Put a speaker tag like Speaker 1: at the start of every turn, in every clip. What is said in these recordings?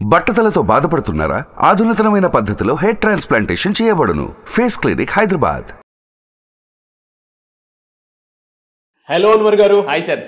Speaker 1: బట్టతలతో బాధపడుతున్నారా ఆధునితనమైన పద్ధతిలో హెయిర్ ట్రాన్స్ప్లాంటేషన్ చేయబడును face clinic Hyderabad
Speaker 2: hello Anwar garu
Speaker 3: hi sir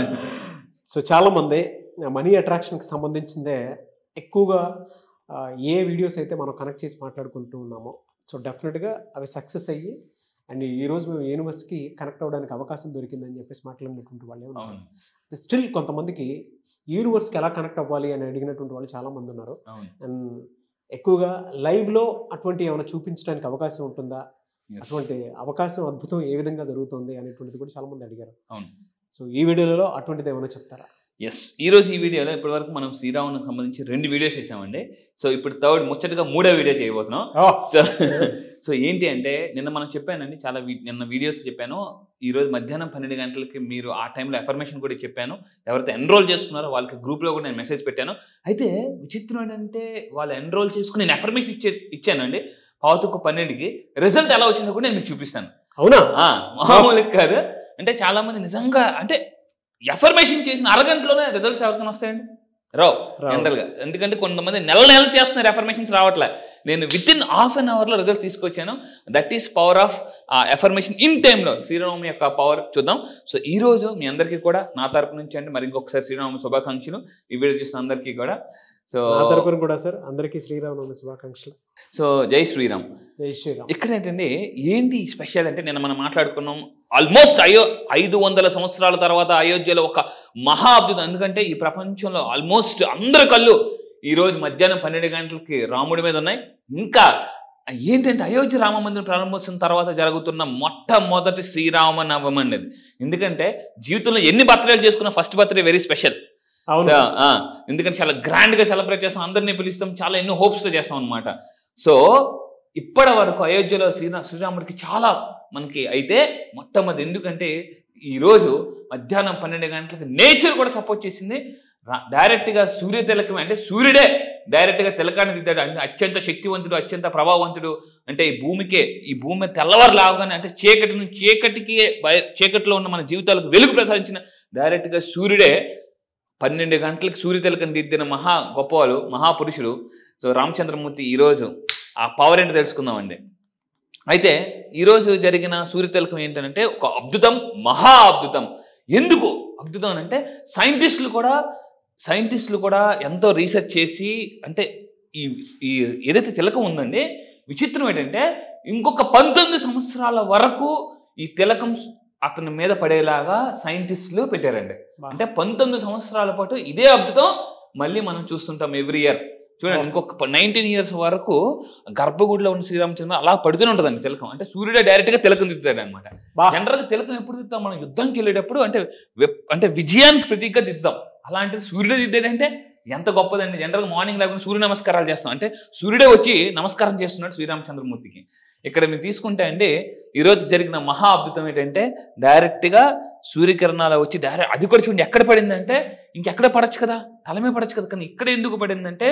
Speaker 2: so చాలా మంది మనీ అట్రాక్షన్కి సంబంధించిందే ఎక్కువగా ఆ, ఏ వీడియోస్ అయితే మనం కనెక్ట్ చేసి మాట్లాడుకుంటూ ఉన్నామో సో డెఫినెట్గా అవి సక్సెస్ అయ్యి అండ్ ఈరోజు మేము యూనివర్స్కి కనెక్ట్ అవ్వడానికి అవకాశం దొరికిందని చెప్పేసి మాట్లాడినటువంటి వాళ్ళు ఉన్నారు
Speaker 3: అవును
Speaker 2: స్టిల్ కొంతమందికి యూనివర్స్కి ఎలా కనెక్ట్ అవ్వాలి అని అడిగినటువంటి వాళ్ళు చాలా మంది ఉన్నారు
Speaker 3: అవును
Speaker 2: అండ్ ఎక్కువగా లైవ్లో అటువంటి ఏమైనా చూపించడానికి అవకాశం ఉంటుందా
Speaker 3: Yes.
Speaker 2: అటువంటి అవకాశం అద్భుతం ఏ విధంగా జరుగుతుంది అనేటువంటిది కూడా చాలా మంది అడిగారు
Speaker 3: అవును
Speaker 2: సో ఈ వీడియోలలో అటువంటిది ఏమైనా చెప్తారా
Speaker 3: ఎస్ ఈ రోజు ఈ వీడియోలో ఇప్పటివరకు మనం శ్రీరామునికి సంబంధించి రెండు వీడియోస్ చేసామండి సో ఇప్పుడు థర్డ్ ముచ్చటగా మూడో వీడియో చేయబోతున్నాం సో సో ఏంటి అంటే నిన్న మనం చెప్పానండి చాలా వీ- నిన్న వీడియోస్ చెప్పాను ఈ రోజు మధ్యాహ్నం పన్నెండు గంటలకి మీరు ఆ టైంలో ఎఫర్మేషన్ కూడా చెప్పాను ఎవరైతే ఎన్రోల్ చేసుకున్నారో వాళ్ళకి గ్రూప్లో కూడా నేను మెసేజ్ పెట్టాను అయితే విచిత్రం ఏంటంటే వాళ్ళు ఎన్రోల్ చేసుకుని నేను ఎఫర్మేషన్ ఇచ్చే ఇచ్చానండి పావుతుకు పన్నెండుకి రిజల్ట్ ఎలా వచ్చిందో కూడా నేను మీకు చూపిస్తాను
Speaker 2: అవునా
Speaker 3: ఆ, మామూలుగా కాదు అంటే చాలా మంది నిజంగా అంటే ఎఫర్మేషన్ చేసిన అరగంటలోనే రిజల్ట్స్ ఎవరికైనా వస్తాయండి రావు
Speaker 2: రావు.
Speaker 3: జనరల్ గా ఎందుకంటే కొంతమంది నెల నెలలు చేస్తున్నారు ఎఫర్మేషన్స్ రావట్లే నేను విత్ ఇన్ హాఫ్ అన్ అవర్లో రిజల్ట్ తీసుకొచ్చాను that is power of affirmation in టైంలో శ్రీరామం యొక్క పవర్ చూద్దాం సో ఈ రోజు మీ అందరికీ కూడా నా తరపు నుంచి అండి మరి ఇంకొకసారి శ్రీరామ శుభాకాంక్షలు ఈ వీడియో చూసిన అందరికీ కూడా సో
Speaker 2: నా తరపున కూడా సార్ అందరికీ శ్రీరామనవమి శుభాకాంక్షలు
Speaker 3: సో జై శ్రీరామ్
Speaker 2: జై శ్రీరామ్
Speaker 3: ఇక్కడ ఏంటంటే ఏంటి స్పెషల్ అంటే నిన్న మనం మాట్లాడుకున్నాం ఆల్మోస్ట్ అయో ఐదు వందల సంవత్సరాల తర్వాత అయోధ్యలో ఒక మహా అద్భుతం ఎందుకంటే ఈ ప్రపంచంలో ఆల్మోస్ట్ అందరి కళ్ళు ఈ రోజు మధ్యాహ్నం పన్నెండు గంటలకి రాముడి మీద ఉన్నాయి ఇంకా ఏంటంటే అయోధ్య రామ మందిరం ప్రారంభోత్సవం తర్వాత జరుగుతున్న మొట్టమొదటి శ్రీరామ నవమి అనేది ఎందుకంటే జీవితంలో ఎన్ని బర్త్డేలు చేసుకున్న ఫస్ట్ బర్త్డే వెరీ స్పెషల్
Speaker 2: అవును
Speaker 3: సో, ఆ, ఎందుకంటే చాలా గ్రాండ్ గా సెలబ్రేట్ చేస్తాం అందరినీ పిలుస్తాం చాలా ఎన్నో hopes తో చేస్తాం అనమాట సో ఇప్పటి వరకు అయోధ్యలో శ్రీరా శ్రీరాముడికి చాలా మనకి అయితే మొట్టమొదటి ఎందుకంటే ఈరోజు మధ్యాహ్నం పన్నెండు గంటలకు నేచర్ కూడా సపోర్ట్ చేసింది రా- direct గా సూర్య తిలకం అంటే సూర్యుడే direct గా తిలకాన్ని దిద్దాడు అంటే అత్యంత శక్తివంతుడు అత్యంత ప్రభావవంతుడు అంటే ఈ భూమికే ఈ భూమి తెల్లవారు లాగానే అంటే చీకటి నుంచి చీకటికి బయ- చీకటిలో ఉన్న మన జీవితాలకు వెలుగు ప్రసాదించిన direct గా సూర్యుడే పన్నెండు గంటలకు సూర్య తిలకం దిద్దిన మహా గొప్పవాళ్ళు మహాపురుషుడు సో రామచంద్రమూర్తి ఈరోజు ఆ పవర్ ఏంటో తెలుసుకుందామండి అయితే ఈరోజు జరిగిన సూర్య తిలకం ఏంటంటే ఒక అద్భుతం మహా అద్భుతం ఎందుకు అద్భుతం అని అంటే సైంటిస్టులు కూడా సైంటిస్టులు కూడా ఎంతో రీసెర్చ్ చేసి అంటే ఈ ఈ ఏదైతే తిలకం ఉందండి విచిత్రం ఏంటంటే ఇంకొక పంతొమ్మిది సంవత్సరాల వరకు ఈ తిలకం అతని మీద పడేలాగా సైంటిస్టులు పెట్టారండి
Speaker 2: బా.
Speaker 3: అంటే పంతొమ్మిది సంవత్సరాల పాటు ఇదే అద్భుతం మళ్ళీ మనం చూస్తుంటాం ఎవ్రీ ఇయర్ చూడండి
Speaker 2: Oh.
Speaker 3: ఇంకొక నైన్టీన్ ఇయర్స్ వరకు గర్భగుడిలో ఉన్న శ్రీరామచంద్ర అలా పడుతూనే ఉంటుందండి తిలకం అంటే సూర్యుడే డైరెక్ట్ గా తిలకం దిద్దుతాడు అనమాట
Speaker 2: బా.
Speaker 3: జనరల్ గా తిలకం ఎప్పుడు దిద్దాం మనం యుద్ధానికి వెళ్ళేటప్పుడు అంటే వెప్- అంటే విజయానికి ప్రతీకగా దిద్దాం అలాంటి సూర్యుడే దిద్దాడంటే ఎంత గొప్పదండి జనరల్ మార్నింగ్ లేకుండా సూర్య నమస్కారాలు చేస్తాం అంటే సూర్యుడే వచ్చి నమస్కారం చేస్తున్నాడు శ్రీరామచంద్రమూర్తికి ఇక్కడ మీరు తీసుకుంటే అండి ఈరోజు జరిగిన మహా అద్భుతం ఏంటంటే డైరెక్ట్గా సూర్యకిరణాలు వచ్చి డైరెక్ట్ అది కూడా చూడండి ఎక్కడ పడిందంటే ఇంకెక్కడ పడచ్చు కదా తలమే పడచ్చు కదా కానీ ఇక్కడ ఎందుకు పడిందంటే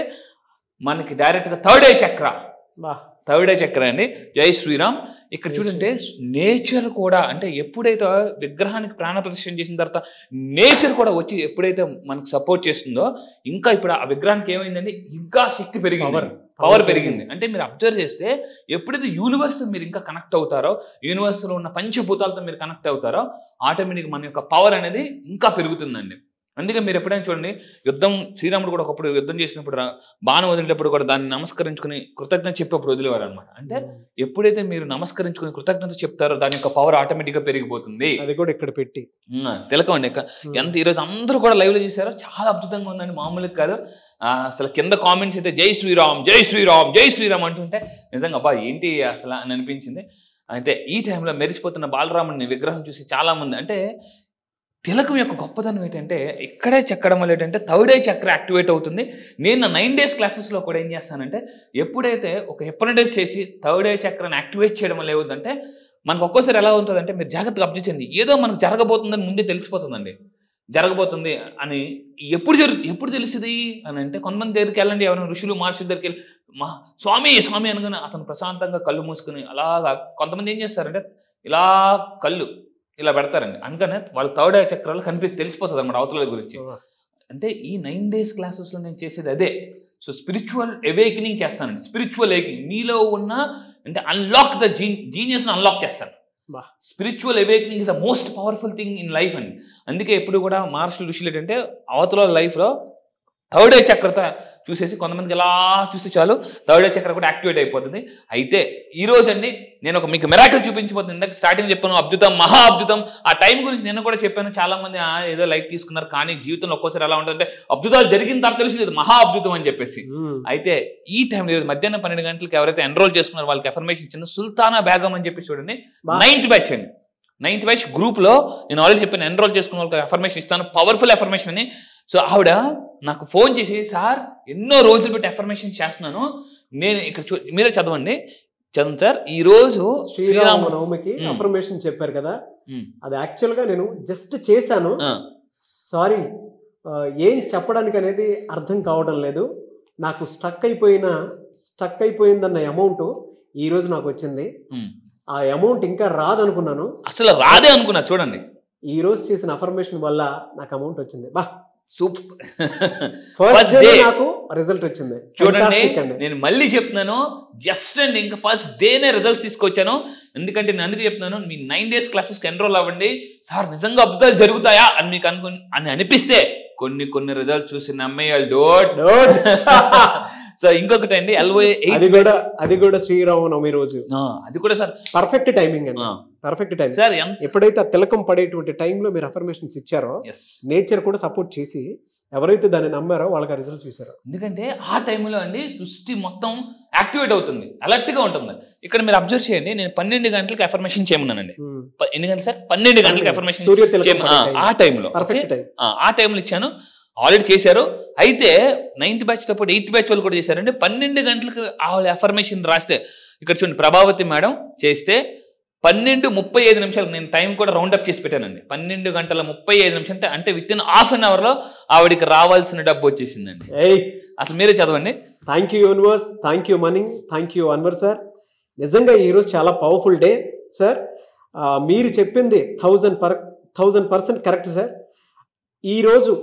Speaker 3: మనకి డైరెక్ట్గా థర్డ్ ఐ చక్ర
Speaker 2: బా
Speaker 3: థర్డ్ ఐ చక్ర అండి జై శ్రీరామ్ ఇక్కడ చూడంటే నేచర్ కూడా అంటే ఎప్పుడైతే విగ్రహానికి ప్రాణ ప్రతిష్ఠ చేసిన తర్వాత నేచర్ కూడా వచ్చి ఎప్పుడైతే మనకు సపోర్ట్ చేస్తుందో ఇంకా ఇప్పుడు ఆ విగ్రహానికి ఏమైందండి ఇంకా శక్తి పెరిగింది
Speaker 2: పవర్
Speaker 3: పవర్ పెరిగింది అంటే మీరు అబ్జర్వ్ చేస్తే ఎప్పుడైతే యూనివర్స్ మీరు ఇంకా కనెక్ట్ అవుతారో యూనివర్స్ లో ఉన్న పంచభూతాలతో మీరు కనెక్ట్ అవుతారో ఆటోమేటిక్ మన యొక్క పవర్ అనేది ఇంకా పెరుగుతుందండి అందుకే మీరు ఎప్పుడైనా చూడండి యుద్ధం శ్రీరాముడు కూడా ఒకప్పుడు యుద్ధం చేసినప్పుడు రా- బాణం వదిలేటప్పుడు కూడా దాన్ని నమస్కరించుకుని కృతజ్ఞత చెప్పేప్పుడు వదిలేవారు అనమాట అంటే ఎప్పుడైతే మీరు నమస్కరించుకుని కృతజ్ఞత చెప్తారో దాని యొక్క పవర్ ఆటోమేటిక్ గా పెరిగిపోతుంది
Speaker 2: అది కూడా ఇక్కడ పెట్టి
Speaker 3: ఉమ్, తిలకం అండి ఇక ఎంత ఈరోజు అందరూ కూడా లైవ్ లో చూసారో చాలా అద్భుతంగా ఉందండి మామూలుగా కాదు ఆ, అసలు కింద కామెంట్స్ అయితే జై శ్రీరామ్ జై శ్రీరామ్ జై శ్రీరామ్ అంటుంటే నిజంగా అబ్బా ఏంటి అసలు అని అనిపించింది అయితే ఈ టైంలో మెరిసిపోతున్న బాలరాముడిని విగ్రహం చూసి చాలా మంది అంటే తిలకం యొక్క గొప్పతనం ఏంటంటే ఇక్కడే చెక్కడం వల్ల ఏంటంటే థర్డ్ ఐ చక్ర యాక్టివేట్ అవుతుంది నేను నా నైన్ డేస్ క్లాసెస్లో కూడా ఏం చేస్తానంటే ఎప్పుడైతే ఒక హిప్నటైజ్ చేసి థర్డ్ ఐ చక్రాన్ని యాక్టివేట్ చేయడం వల్ల ఏమవుతుందంటే మనకు ఒక్కోసారి ఎలా ఉంటుందంటే మీరు జాగ్రత్తగా అబ్జర్వ్ చేయండి ఏదో మనకు జరగబోతుందని ముందే తెలిసిపోతుందండి జరగబోతుంది అని ఎప్పుడు జరుగు ఎప్పుడు తెలిసింది అని అంటే కొంతమంది దగ్గరికి వెళ్ళండి ఎవరైనా ఋషులు మహర్షుల దగ్గరికి వెళ్ళి మా స్వామి స్వామి అనగానే అతను ప్రశాంతంగా కళ్ళు మూసుకుని అలాగా కొంతమంది ఏం చేస్తారంటే ఇలా కళ్ళు ఇలా పెడతారండి అందుకనే వాళ్ళ థర్డ్ ఐ చక్రాలు కనిపిస్తే తెలిసిపోతుంది అనమాట అవతల గురించి అంటే ఈ నైన్ డేస్ క్లాసెస్లో నేను చేసేది అదే సో స్పిరిచువల్ అవేకనింగ్ చేస్తానండి స్పిరిచువల్ అవేకనింగ్ మీలో ఉన్న అంటే అన్లాక్ ద జీ జీనియస్ని అన్లాక్ చేస్తాను
Speaker 2: బా.
Speaker 3: Spiritual awakening is the most powerful thing in life అండి అందుకే ఎప్పుడు కూడా మహర్షులు ఋషులు ఏంటంటే అవతల లైఫ్లో థర్డ్ ఐ చక్రత చూసేసి కొంతమందికి ఎలా చూస్తే చాలు థర్డ్ ఐ చక్ర కూడా యాక్టివేట్ అయిపోతుంది అయితే ఈ రోజు అండి నేను ఒక మీకు మెరాకిల్ చూపించబోతుంది ఇందాక స్టార్టింగ్ చెప్పాను అద్భుతం మహా అద్భుతం ఆ టైం గురించి నేను కూడా చెప్పాను చాలా మంది "ఆ, ఏదో లైక్ తీసుకున్నారు కానీ జీవితంలో ఒక్కోసారి ఎలా ఉంటుందంటే అద్భుతాలు జరిగిన తర్వాత తెలిసింది ఇది మహా అద్భుతం అని చెప్పేసి
Speaker 2: మ్మ్.
Speaker 3: అయితే ఈ టైంలో ఈరోజు మధ్యాహ్నం పన్నెండు గంటలకు ఎవరైతే ఎన్రోల్ చేసుకున్నారో వాళ్ళకి ఎఫర్మేషన్ ఇచ్చిన సుల్తానా బేగం అని చెప్పి చూడండి
Speaker 2: బా.
Speaker 3: నైన్త్ బ్యాచ్ అండి నైన్త్ బ్యాచ్ గ్రూప్ లో నేను ఆల్రెడీ చెప్పాను ఎన్రోల్ చేసుకున్న వాళ్ళకి ఎఫర్మేషన్ ఇస్తాను పవర్ఫుల్ ఎఫర్మేషన్ అని సో ఆవిడ నాకు ఫోన్ చేసి సార్ ఎన్నో రోజులు పెట్టి ఎఫర్మేషన్ చేస్తున్నాను నేను ఇక్కడ చూ మీరే చదవండి చదవండి సార్ ఈ రోజు
Speaker 2: శ్రీరామ
Speaker 3: శ్రీరామ
Speaker 2: నవమికి
Speaker 3: మ్మ్.
Speaker 2: అఫర్మేషన్ చెప్పారు కదా
Speaker 3: మ్మ్.
Speaker 2: అది యాక్చువల్ గా నేను జస్ట్ చేశాను
Speaker 3: ఆ,
Speaker 2: సారీ ఏం చెప్పడానికి అనేది అర్థం కావడం లేదు నాకు స్టక్ అయిపోయిన స్టక్ అయిపోయిందన్న అమౌంట్ ఈ రోజు నాకు వచ్చింది
Speaker 3: ఉమ్.
Speaker 2: ఆ అమౌంట్ ఇంకా రాదనుకున్నాను
Speaker 3: అసలు రాదే అనుకున్నా చూడండి
Speaker 2: ఈ రోజు చేసిన అఫర్మేషన్ వల్ల నాకు అమౌంట్ వచ్చింది బా
Speaker 3: super
Speaker 2: first
Speaker 3: First
Speaker 2: day
Speaker 3: day.
Speaker 2: నాకు రిజల్ట్ వచ్చింది
Speaker 3: చూడండి
Speaker 2: Fantastic అండి
Speaker 3: నేను మళ్ళీ చెప్తున్నాను జస్ట్ అండి ఇంకా ఫస్ట్ డేనే రిజల్ట్స్ తీసుకొచ్చాను ఎందుకంటే నేను అందుకే చెప్తున్నాను మీ నైన్ డేస్ క్లాసెస్కి ఎన్రోల్ అవ్వండి సార్ నిజంగా అద్భుతాలు జరుగుతాయా అని మీకు అనుకు అని అనిపిస్తే కొన్ని కొన్ని రిజల్ట్ చూసి నమ్మేయాలి డోట్
Speaker 2: Don't.
Speaker 3: సో ఇంకొకటి అండి ఎల్ఓ
Speaker 2: అది కూడా అది కూడా శ్రీరామనవమి రోజు
Speaker 3: అది కూడా సార్
Speaker 2: పర్ఫెక్ట్ టైమింగ్ అండి పర్ఫెక్ట్ టైం
Speaker 3: సార్ ఎంత
Speaker 2: ఎప్పుడైతే ఆ తిలకం పడేటువంటి టైంలో మీరు అఫర్మేషన్స్ ఇచ్చారో
Speaker 3: ఎస్
Speaker 2: నేచర్ కూడా సపోర్ట్ చేసి ఎవరైతే దాన్ని నమ్మారో వాళ్ళకి ఆ రిజల్ట్స్ చూసారు
Speaker 3: ఎందుకంటే ఆ టైంలో అండి సృష్టి మొత్తం యాక్టివేట్ అవుతుంది అలర్ట్గా ఉంటుంది ఇక్కడ మీరు అబ్జర్వ్ చేయండి నేను పన్నెండు గంటలకు ఎఫర్మేషన్ చేయమన్నానండి ప- ఎన్ని గంటలు సార్ పన్నెండు గంటలకు ఎఫర్మేషన్
Speaker 2: సూర్య తిలకం
Speaker 3: చేయమన్నా ఆ టైంలో
Speaker 2: పర్ఫెక్ట్ టైం
Speaker 3: ఆ, ఆ టైంలో ఇచ్చాను ఆల్రెడీ చేశారు అయితే నైన్త్ బ్యాచ్తో పాటు ఎయిత్ బ్యాచ్ వాళ్ళు కూడా చేశారంటే పన్నెండు గంటలకు ఆ ఎఫర్మేషన్ రాస్తే ఇక్కడ చూడండి ప్రభావతి మేడం చేస్తే పన్నెండు ముప్పై ఐదు నిమిషాలకు నేను టైం కూడా రౌండ్ అప్ చేసి పెట్టానండి పన్నెండు గంటల ముప్పై ఐదు నిమిషాలు అంటే అంటే విత్ ఇన్ హాఫ్ అన్ అవర్లో ఆవిడకి రావాల్సిన డబ్బు వచ్చేసిందండి
Speaker 2: ఏయ్
Speaker 3: అసలు మీరే చదవండి
Speaker 2: thank you universe thank you money thank you Anwar sir నిజంగా ఈరోజు చాలా పవర్ఫుల్ డే సార్ ఆ, మీరు చెప్పింది thousand per thousand percent correct sir ఈరోజు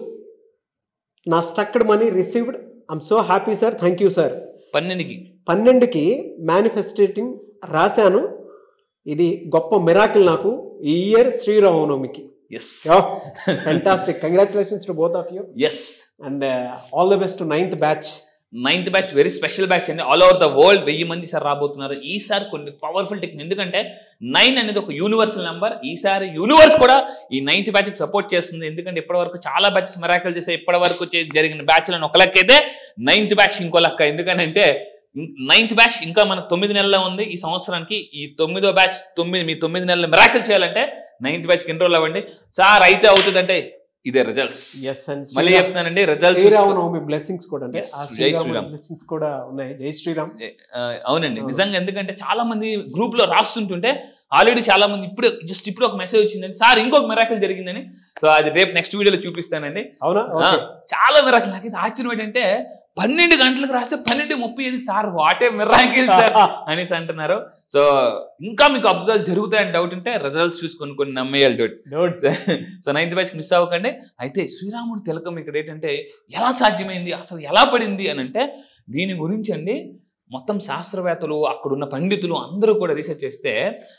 Speaker 2: నా struck money received I'm so happy sir thank you sir
Speaker 3: పన్నెండుకి
Speaker 2: పన్నెండుకి మేనిఫెస్టేటింగ్ రాశాను ఇది గొప్ప మిరాకిల్ నాకు ఈ ఇయర్ శ్రీరామనవమికి
Speaker 3: yes
Speaker 2: fantastic congratulations to both of you
Speaker 3: yes
Speaker 2: and all the best ninth batch
Speaker 3: ninth batch very special batch అండి all over the world వెయ్యి మంది సార్ రాబోతున్నారు ఈసారి కొన్ని పవర్ఫుల్ టెక్నిక్ ఎందుకంటే నైన్ అనేది ఒక యూనివర్సల్ నెంబర్ ఈసారి యూనివర్స్ కూడా ఈ నైన్త్ బ్యాచ్కి సపోర్ట్ చేస్తుంది ఎందుకంటే ఇప్పటి వరకు చాలా బ్యాచెస్ మెరాకల్ చేసే ఇప్పటి వరకు చే- జరిగిన బ్యాచ్లను ఒక లెక్క అయితే నైన్త్ బ్యాచ్ ఇంకో లెక్క ఎందుకంటే నైన్త్ బ్యాచ్ ఇంకా మనకు తొమ్మిది నెలల్లో ఉంది ఈ సంవత్సరానికి ఈ తొమ్మిదో బ్యాచ్ తొమ్మిది మీ తొమ్మిది నెలలు మెరాకల్ చేయాలంటే నైన్త్ బ్యాచ్కి ఎన్రోల్ అవ్వండి సార్ అయితే అవుతుందంటే ఇదే రిజల్ట్స్
Speaker 2: ఎస్ అండ్
Speaker 3: మళ్ళీ చెప్తానండి రిజల్ట్స్
Speaker 2: శ్రీరామనవమి బ్లెస్సింగ్స్ కూడా అంటే
Speaker 3: Yes,
Speaker 2: ఆ
Speaker 3: జై
Speaker 2: శ్రీరామ
Speaker 3: శ్రీరామ్.
Speaker 2: బ్లెస్సింగ్స్ కూడా ఉన్నాయి జై శ్రీరామ్
Speaker 3: ఆ, అవునండి
Speaker 2: అవును.
Speaker 3: నిజంగా ఎందుకంటే చాలా మంది గ్రూప్ లో రాస్తుంటుంటే ఆల్రెడీ చాలా మంది ఇప్పుడు జస్ట్ ఇప్పుడు ఒక మెసేజ్ వచ్చిందండి సార్ ఇంకొక మెరాకల్ జరిగిందని సో అది రేపు నెక్స్ట్ వీడియోలో చూపిస్తానండి
Speaker 2: అవునా
Speaker 3: ఆ,
Speaker 2: ఓకే
Speaker 3: చాలా మెరాకల్ నాకు ఇది ఆశ్చర్యం ఏంటంటే పన్నెండు గంటలకు రాస్తే పన్నెండు ముప్పై ఐదు సార్ వాటే మెరాకిల్ సార్ అనేసి అంటున్నారు సో ఇంకా మీకు అద్భుతాలు జరుగుతాయని డౌట్ ఉంటే రిజల్ట్స్ చూసుకొని కొన్ని నమ్మేయాలి doubt
Speaker 2: Don't.
Speaker 3: So ninth batch miss అవ్వకండి అయితే శ్రీరాముడి తిలకం ఇక్కడ ఏంటంటే ఎలా సాధ్యమైంది అసలు ఎలా పడింది అని అంటే దీని గురించి అండి మొత్తం శాస్త్రవేత్తలు అక్కడున్న పండితులు అందరూ కూడా రీసెర్చ్ చేస్తే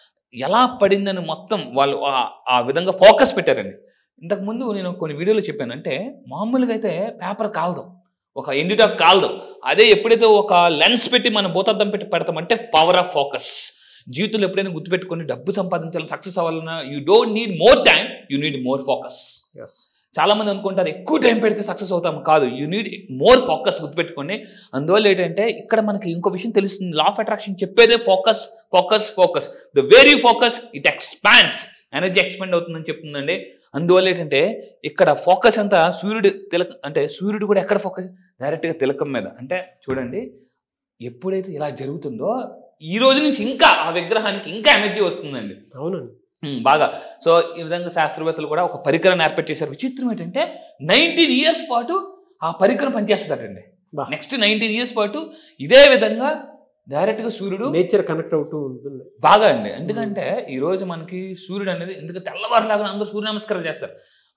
Speaker 3: ఎలా పడిందని మొత్తం వాళ్ళు ఆ- ఆ విధంగా ఫోకస్ పెట్టారండి ఇంతకుముందు నేను కొన్ని వీడియోలో చెప్పాను అంటే మామూలుగా అయితే పేపర్ కాలదు ఒక ఎండిటాక్ కాలదు అదే ఎప్పుడైతే ఒక లెన్స్ పెట్టి మన భూతార్థం పెట్టి పెడతామంటే పవర్ ఆఫ్ ఫోకస్ జీవితంలో ఎప్పుడైనా గుర్తుపెట్టుకొని డబ్బు సంపాదించాలని సక్సెస్ అవ్వాలన్నా you don't need more time you need more focus
Speaker 2: Yes.
Speaker 3: చాలా మంది అనుకుంటారు ఎక్కువ టైం పెడితే సక్సెస్ అవుతాం కాదు యూ నీడ్ మోర్ ఫోకస్ గుర్తుపెట్టుకోండి అందువల్ల ఏంటంటే ఇక్కడ మనకి ఇంకో విషయం తెలుస్తుంది లా ఆఫ్ అట్రాక్షన్ చెప్పేదే focus focus focus the very focus it expands energy expand అవుతుందని చెప్తుందండి అందువల్ల ఏంటంటే ఇక్కడ ఫోకస్ అంతా సూర్యుడు తిలక అంటే సూర్యుడు కూడా ఎక్కడ ఫోకస్ డైరెక్ట్గా తిలకం మీద అంటే చూడండి ఎప్పుడైతే ఇలా జరుగుతుందో ఈ రోజు నుంచి ఇంకా ఆ విగ్రహానికి ఇంకా ఎనర్జీ వస్తుందండి
Speaker 2: అవునండి
Speaker 3: ఉమ్, బాగా సో ఈ విధంగా శాస్త్రవేత్తలు కూడా ఒక పరికరాన్ని ఏర్పాటు చేశారు విచిత్రం ఏంటంటే నైన్టీన్ ఇయర్స్ పాటు ఆ పరికరం పనిచేస్తుందటండి
Speaker 2: బా.
Speaker 3: నెక్స్ట్ నైన్టీన్ ఇయర్స్ పాటు ఇదే విధంగా డైరెక్ట్ గా సూర్యుడు
Speaker 2: నేచర్ కనెక్ట్ అవుతూ ఉంటుంది
Speaker 3: బాగా అండి ఎందుకంటే ఈ రోజు మనకి సూర్యుడు అనేది ఎందుకంటే తెల్లవారులాగా అందరూ సూర్య నమస్కారం చేస్తారు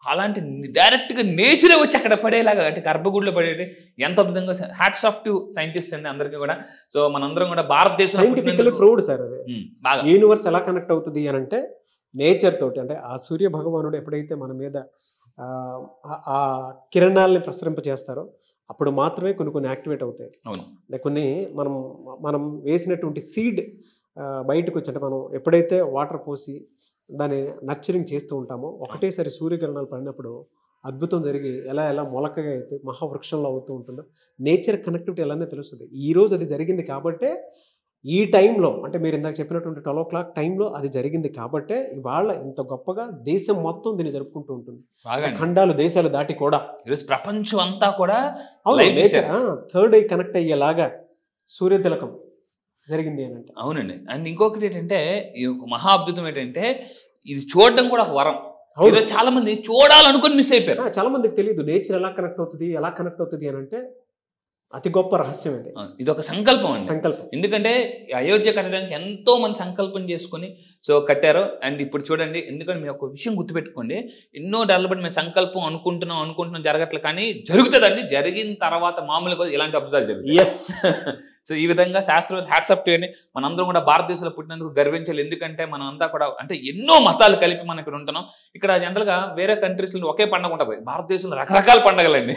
Speaker 3: అలాంటి డైరెక్ట్గా నేచరే వచ్చి అక్కడ పడేలాగా అంటే గర్భగుడిలో పడేటి ఎంత అద్భుతంగా హ్యాట్స్ ఆఫ్ టు సైంటిస్ట్ అండి అందరికీ కూడా సో మనందరం కూడా భారతదేశం
Speaker 2: సైంటిఫికలీ ప్రూవ్డ్ సార్ అది
Speaker 3: బాగా
Speaker 2: యూనివర్స్ ఎలా కనెక్ట్ అవుతుంది అని అంటే నేచర్ తోటి అంటే ఆ సూర్య భగవానుడు ఎప్పుడైతే మన మీద ఆ, ఆ- ఆ కిరణాలని ప్రసరింపజేస్తారో అప్పుడు మాత్రమే కొన్ని కొన్ని యాక్టివేట్ అవుతాయి
Speaker 3: అవును
Speaker 2: అంటే కొన్ని మనం మనం వేసినటువంటి సీడ్ బయటకు వచ్చి అంటే మనం ఎప్పుడైతే వాటర్ పోసి దాన్ని నర్చరింగ్ చేస్తూ ఉంటామో ఒకటేసారి సూర్యకిరణాలు పడినప్పుడు అద్భుతం జరిగి ఎలా ఎలా మొలకగా అయితే మహావృక్షంలో అవుతూ ఉంటుందో నేచర్ కనెక్టివిటీ ఎలానే తెలుస్తుంది ఈ రోజు అది జరిగింది కాబట్టే ఈ టైంలో అంటే మీరు ఇందాక చెప్పినటువంటి ట్వెల్వ్ ఓ క్లాక్ టైంలో అది జరిగింది కాబట్టే ఇవాళ ఇంత గొప్పగా దేశం మొత్తం దీన్ని జరుపుకుంటూ ఉంటుంది
Speaker 3: బాగా
Speaker 2: ఖండాలు దేశాలు దాటి కూడా
Speaker 3: ఈరోజు ప్రపంచం అంతా కూడా
Speaker 2: అవును
Speaker 3: Live
Speaker 2: nature third eye connect అయ్యేలాగా సూర్య తిలకం జరిగింది అని అంటే
Speaker 3: అవునండి అండ్ ఇంకొకటి ఏంటంటే ఈ ఒక మహా అద్భుతం ఏంటంటే ఇది చూడడం కూడా ఒక వరం
Speaker 2: అవును
Speaker 3: ఈరోజు చాలా మంది చూడాలనుకుని మిస్ అయిపోయారు
Speaker 2: ఆ, చాలా మందికి తెలియదు నేచర్ ఎలా కనెక్ట్ అవుతుంది ఎలా కనెక్ట్ అవుతుంది అని అంటే అతి గొప్ప రహస్యం ఇది
Speaker 3: ఆ, ఇది ఒక సంకల్పం అండి
Speaker 2: సంకల్పం
Speaker 3: ఎందుకంటే ఈ అయోధ్య కట్టడానికి ఎంతో మంది సంకల్పం చేసుకొని సో కట్టారు అండ్ ఇప్పుడు చూడండి ఎందుకంటే మీరు ఒక విషయం గుర్తుపెట్టుకోండి ఎన్నో డెవలప్మెంట్ మేము సంకల్పం అనుకుంటున్నాం అనుకుంటున్నాం జరగట్లేదు కానీ జరుగుతుందండి జరిగిన తర్వాత మామూలుగా ఇలాంటి అద్భుతాలు జరుగుతాయి
Speaker 2: ఎస్
Speaker 3: సో ఈ విధంగా శాస్త్రవేత్త హ్యాట్సప్ చేయండి మనందరం కూడా భారతదేశంలో పుట్టినందుకు గర్వించాలి ఎందుకంటే మనం అంతా కూడా అంటే ఎన్నో మతాలు కలిపి మనం ఇక్కడ ఉంటున్నాం ఇక్కడ జనరల్గా వేరే కంట్రీస్లో ఒకే పండుగ ఉంటుంది భారతదేశంలో రకరకాల పండుగలండి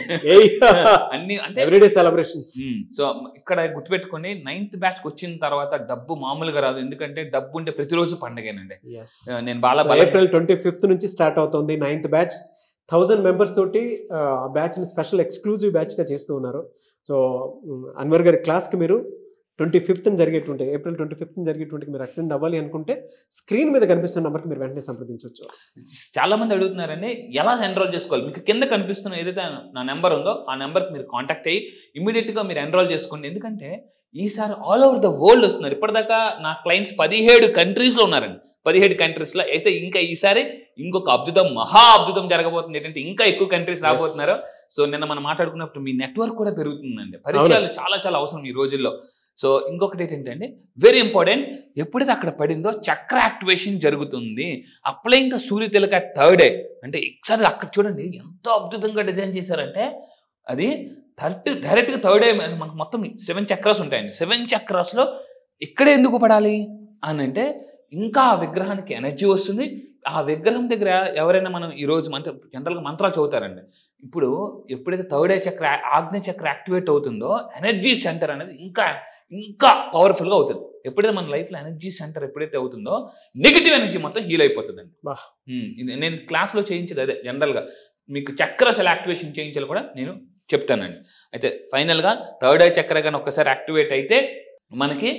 Speaker 3: అన్ని అంటే
Speaker 2: ఎవ్రీడే సెలబ్రేషన్స్
Speaker 3: మ్మ్. సో ఇక్కడ గుర్తుపెట్టుకొని నైన్త్ బ్యాచ్ వచ్చిన తర్వాత డబ్బు మామూలుగా రాదు ఎందుకంటే డబ్బు ఉంటే ప్రతిరోజు పండగేనండి
Speaker 2: ఎస్
Speaker 3: ఆ, నేను బాగా బల-
Speaker 2: ఏప్రిల్ ట్వంటీ ఫిఫ్త్ నుంచి స్టార్ట్ అవుతుంది నైన్త్ బ్యాచ్ థౌజండ్ మెంబర్స్ తోటి ఆ, ఆ బ్యాచ్ని స్పెషల్ ఎక్స్క్లూజివ్ బ్యాచ్గా చేస్తూ ఉన్నారు సో ఉమ్, అన్వర్ గారి క్లాస్కి మీరు ట్వంటీ ఫిఫ్త్ జరిగేటువంటి ఏప్రిల్ ట్వంటీ ఫిఫ్త్ జరిగేటువంటి మీరు అటెండ్ అవ్వాలి అనుకుంటే స్క్రీన్ మీద కనిపిస్తున్న నెంబర్కి మీరు వెంటనే సంప్రదించవచ్చు
Speaker 3: చాలా మంది అడుగుతున్నారండి ఎలా ఎన్రోల్ చేసుకోవాలి మీకు కింద కనిపిస్తున్న ఏదైతే నా నెంబర్ ఉందో ఆ నెంబర్కి మీరు కాంటాక్ట్ అయ్యి immediate గా మీరు ఎన్రోల్ చేసుకోండి ఎందుకంటే ఈసారి ఆల్ ఓవర్ ద వరల్డ్ వస్తున్నారు ఇప్పటిదాకా నా క్లయింట్స్ పదిహేడు కంట్రీస్లో ఉన్నారండి పదిహేడు కంట్రీస్లో అయితే ఇంకా ఈసారి ఇంకొక అద్భుతం మహా అద్భుతం జరగబోతుంది ఏంటంటే ఇంకా ఎక్కువ కంట్రీస్ రాబోతున్నారు సో నిన్న మనం మాట్లాడుకున్నప్పుడు మీ నెట్వర్క్ కూడా పెరుగుతుందండి పరిచయాలు చాలా చాలా అవసరం ఈ రోజుల్లో సో ఇంకొకటి ఏంటంటే వెరీ ఇంపార్టెంట్ ఎప్పుడైతే అక్కడ పడిందో చక్ర యాక్టివేషన్ జరుగుతుంది applying the Surya tilak third day అంటే ఒకసారి అక్కడ చూడండి ఎంతో అద్భుతంగా డిజైన్ చేశారంటే అది థర్డ్ డైరెక్ట్గా థర్డ్ డే మనకు మొత్తం సెవెన్ చక్రాస్ ఉంటాయండి సెవెన్ చక్రాస్లో ఇక్కడే ఎందుకు పడాలి అని అంటే ఇంకా ఆ విగ్రహానికి ఎనర్జీ వస్తుంది ఆ విగ్రహం దగ్గర ఎవరైనా మనం ఈ రోజు మంత్ర జనరల్గా మంత్రాలు చదువుతారండి ఇప్పుడు ఎప్పుడైతే థర్డ్ ఐ చక్ర ఆగ్నేయ చక్ర యాక్టివేట్ అవుతుందో ఎనర్జీ సెంటర్ అనేది ఇంకా ఇంకా పవర్ఫుల్గా అవుతుంది ఎప్పుడైతే మన లైఫ్లో ఎనర్జీ సెంటర్ ఎప్పుడైతే అవుతుందో నెగిటివ్ ఎనర్జీ మొత్తం హీల్ అయిపోతుందండి
Speaker 2: వాహ్.
Speaker 3: ఉమ్, ఇది నేను క్లాస్లో చేయించేది అదే జనరల్గా మీకు చక్రసలు యాక్టివేషన్ చేయించాలి కూడా నేను చెప్తానండి అయితే ఫైనల్గా థర్డ్ ఐ చక్ర కానీ ఒక్కసారి యాక్టివేట్ అయితే మనకి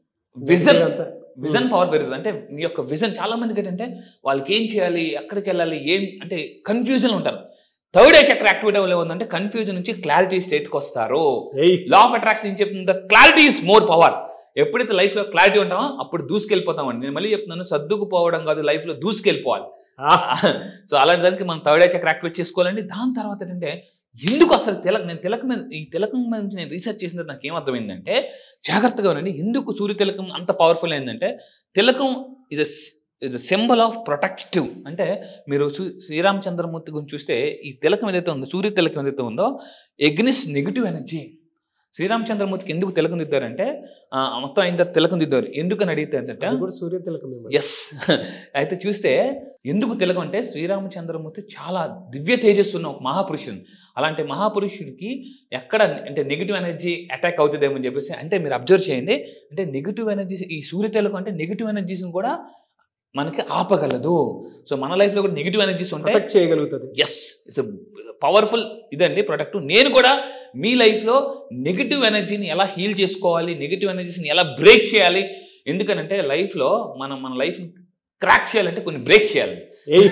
Speaker 3: విజన్
Speaker 2: అంతా
Speaker 3: విజన్ పవర్ పెరుగుతుంది అంటే మీ యొక్క విజన్ చాలా మందికి ఏంటంటే వాళ్ళకి ఏం చేయాలి ఎక్కడికి వెళ్ళాలి ఏం అంటే కన్ఫ్యూజన్ ఉంటారు థర్డ్ ఐ చక్ర యాక్టివేట్ అవ్వలే ఉందంటే కన్ఫ్యూజన్ నుంచి క్లారిటీ స్టేట్కి వస్తారు
Speaker 2: ఏయ్
Speaker 3: లా ఆఫ్ అట్రాక్షన్ ఏం చెప్తుంది క్లారిటీ ఈస్ మోర్ పవర్ ఎప్పుడైతే లైఫ్లో క్లారిటీ ఉంటామో అప్పుడు దూసుకెళ్ళిపోతామండి నేను మళ్ళీ చెప్తున్నాను సర్దుకుపోవడం కాదు లైఫ్లో దూసుకెళ్ళిపోవాలి
Speaker 2: ఆ,
Speaker 3: సో అలాంటి దానికి మనం థర్డ్ ఐ చక్ర యాక్టివేట్ చేసుకోవాలండి దాని తర్వాత ఏంటంటే ఎందుకు అసలు తిలక్ నేను తిలకం మీద ఈ తిలకం మీద నుంచి నేను రీసెర్చ్ చేసిన తర్వాత నాకు ఏమర్థమైందంటే జాగ్రత్తగా ఉండండి ఎందుకు సూర్య తిలకం అంత పవర్ఫుల్ అయిందంటే తిలకం is a is a symbol of protective అంటే మీరు శ్రీ శ్రీరామచంద్రమూర్తి గురించి చూస్తే ఈ తిలకం ఏదైతే ఉందో సూర్య తిలకం ఏదైతే ఉందో ఎగ్నిస్ నెగిటివ్ ఎనర్జీ శ్రీరామచంద్రమూర్తికి ఎందుకు తిలకం దిద్దారంటే ఆ, మొత్తం అయిన తర్వాత తిలకం దిద్దారు ఎందుకని అడిగితే అంటే
Speaker 2: అది కూడా సూర్య తిలకమే మరి.
Speaker 3: ఎస్ అయితే చూస్తే ఎందుకు తిలకం అంటే శ్రీరామచంద్రమూర్తి చాలా దివ్య తేజస్సు ఉన్న ఒక మహాపురుషుడు అలాంటి మహాపురుషుడికి ఎక్కడ అంటే నెగిటివ్ ఎనర్జీ అటాక్ అవుతుందేమో అని చెప్పేసి అంటే మీరు అబ్జర్వ్ చేయండి అంటే నెగిటివ్ ఎనర్జీస్ ఈ సూర్య తిలకం అంటే నెగిటివ్ ఎనర్జీస్ని కూడా మనకి ఆపగలదు సో మన లైఫ్లో కూడా నెగిటివ్ ఎనర్జీస్ ఉంటాయి
Speaker 2: ప్రొటెక్ట్ చేయగలుగుతుంది
Speaker 3: ఎస్ ఇట్స్ పవర్ఫుల్ ఇదండి ప్రొడక్ట్ నేను కూడా మీ లైఫ్లో నెగిటివ్ ఎనర్జీని ఎలా హీల్ చేసుకోవాలి నెగిటివ్ ఎనర్జీస్ని ఎలా బ్రేక్ చేయాలి ఎందుకనంటే లైఫ్లో మనం మన లైఫ్ క్రాక్ చేయాలంటే కొన్ని బ్రేక్ చేయాలి
Speaker 2: ఏయ్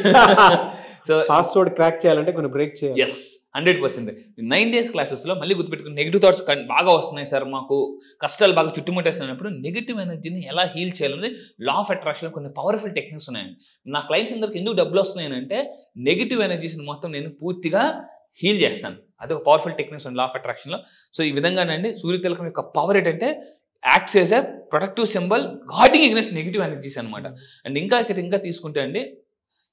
Speaker 3: సో
Speaker 2: పాస్వర్డ్ క్రాక్ చేయాలంటే కొన్ని బ్రేక్ చేయాలి
Speaker 3: yes hundred percent nine days క్లాసెస్లో మళ్ళీ గుర్తుపెట్టుకుని నెగిటివ్ థాట్స్ బాగా వస్తున్నాయి సార్ మాకు కష్టాలు బాగా చుట్టుముట్టేస్తున్నప్పుడు నెగిటివ్ ఎనర్జీని ఎలా హీల్ చేయాలనేది లా ఆఫ్ అట్రాక్షన్ కొన్ని పవర్ఫుల్ టెక్నిక్స్ ఉన్నాయండి నా క్లయింట్స్ అందరికి ఎందుకు డబ్బులు వస్తున్నాయి అంటే నెగిటివ్ ఎనర్జీస్ని మొత్తం నేను పూర్తిగా హీల్ చేస్తాను అది ఒక పవర్ఫుల్ టెక్నిక్స్ ఉంది లా ఆఫ్ అట్రాక్షన్లో సో ఈ విధంగానండి సూర్య తిలకం యొక్క పవర్ ఏంటంటే యాక్ట్స్ చేసే productive symbol guarding against negative energies అనమాట అండ్ ఇంకా ఇక్కడ ఇంకా తీసుకుంటే అండి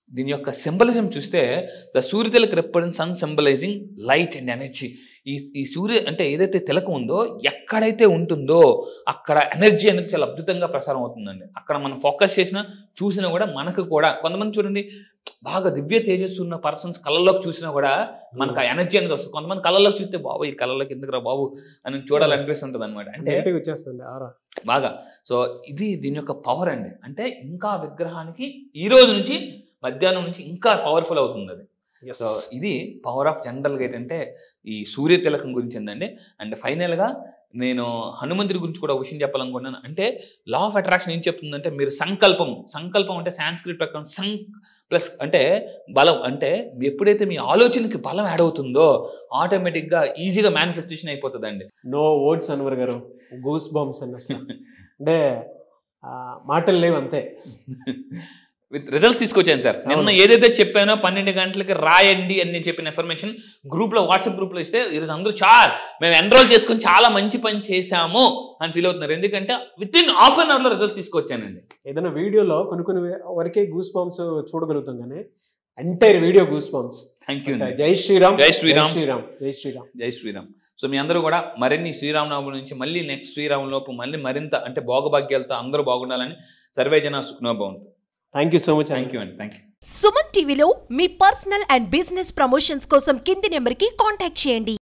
Speaker 3: దీని యొక్క సింబలిజం చూస్తే the Surya tilak represent sun symbolising light and energy ఈ ఈ సూర్య అంటే ఏదైతే తిలకం ఉందో ఎక్కడైతే ఉంటుందో అక్కడ ఎనర్జీ అనేది చాలా అద్భుతంగా ప్రసారం అవుతుందండి అక్కడ మనం ఫోకస్ చేసినా చూసినా కూడా మనకు కూడా కొంతమంది చూడండి బాగా దివ్య తేజస్సు ఉన్న పర్సన్స్ కళ్ళలోకి చూసినా కూడా మనకు ఆ ఎనర్జీ అనేది వస్తుంది కొంతమంది కళ్ళలోకి చూస్తే బాబు ఈ కళ్ళలోకి ఎందుకురా బాబు అని చూడాలనిపిస్తుంటుంది అనమాట అంటే
Speaker 2: నెగిటివ్ వచ్చేస్తుంది ఆరా
Speaker 3: బాగా సో ఇది దీని యొక్క పవర్ అండి అంటే ఇంకా విగ్రహానికి ఈ రోజు నుంచి మధ్యాహ్నం నుంచి ఇంకా పవర్ఫుల్ అవుతుంది అది సో ఇది పవర్ ఆఫ్ జనరల్గా ఏంటంటే ఈ సూర్య తిలకం గురించి ఏంటండి అండ్ ఫైనల్గా నేను హనుమంతుడి గురించి కూడా ఒక విషయం చెప్పాలనుకున్నాను అంటే లా ఆఫ్ అట్రాక్షన్ ఏం చెప్తుందంటే మీరు సంకల్పం సంకల్పం అంటే సాంస్క్రిట్ ప్రకారం సం ప్లస్ అంటే బలం అంటే ఎప్పుడైతే మీ ఆలోచనకి బలం యాడ్ అవుతుందో ఆటోమేటిక్గా ఈజీగా మేనిఫెస్టేషన్ అయిపోతుందండి
Speaker 2: నో వర్డ్స్ అన్వర్ గారు గూస్ బాంబ్స్ అన్న అసలు అంటే ఆ, మాటలు లేవు అంతే
Speaker 3: విత్ రిజల్ట్స్ తీసుకొచ్చాను సార్ నిన్న
Speaker 2: అవును.
Speaker 3: ఏదైతే చెప్పానో పన్నెండు గంటలకి రాయండి అని నేను చెప్పిన ఇన్ఫర్మేషన్ గ్రూప్ లో వాట్సాప్ గ్రూప్ లో ఇస్తే ఈరోజు అందరూ చార్ మేము ఎన్రోల్ చేసుకొని చాలా మంచి పని చేశాము అని ఫీల్ అవుతున్నారు ఎందుకంటే with in half an hour లో రిజల్ట్స్ తీసుకొచ్చానండి
Speaker 2: ఏదైనా వీడియోలో కొన్ని కొన్ని వరకే గూస్ బాంబ్స్ చూడగలుగుతాం కానీ entire video goose bumps
Speaker 3: thank you
Speaker 2: Jai Sriram
Speaker 3: జై శ్రీరామ్.
Speaker 2: శ్రీరామ్ జై శ్రీరామ్
Speaker 3: జై శ్రీరామ్ సో మీ అందరూ కూడా మరిన్ని శ్రీరామనవమి నుంచి మళ్ళీ నెక్స్ట్ శ్రీరామ లోపు మళ్ళీ మరింత అంటే భోగభాగ్యాలతో అందరూ బాగుండాలని సర్వే జన సుఖనోభవంతు
Speaker 2: thank you so much
Speaker 3: thank you అండి థ్యాంక్ యూ
Speaker 4: సుమన్ టీవీలో మీ పర్సనల్ అండ్ బిజినెస్ ప్రమోషన్స్ కోసం కింది నెంబర్కి కాంటాక్ట్ చేయండి